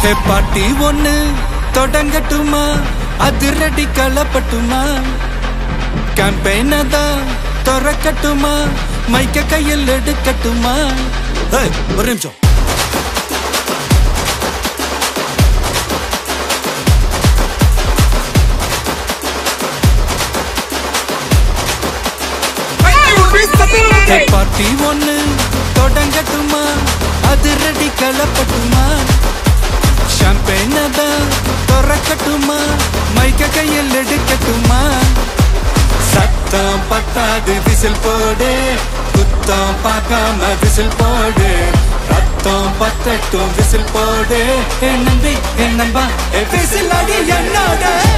ஹே பாட்டி ஒண்ணு தொடங்கட்டுமா அதிரடி களப்பட்டுமா கேம்பெயின தான் திறக்கட்டுமா மைக்க கையில் எடுக்கட்டுமா ஏய், ஒரு நிமிஷம் ஹே பாட்டி ஒண்ணு தொடங்கட்டுமா அதிரடி களப்பட்டுமா ஷாம்பெயின தான் திறக்கட்டுமா மைக்க கையில் எடுக்கட்டுமா சத்தம் பத்தாது விசில் போடு குத்தம் பார்க்காம விசில் போடு ரத்தம் பத்தட்டும் விசில் போடு என் நம்பி என் நம்பா விசில் அடி என்னோட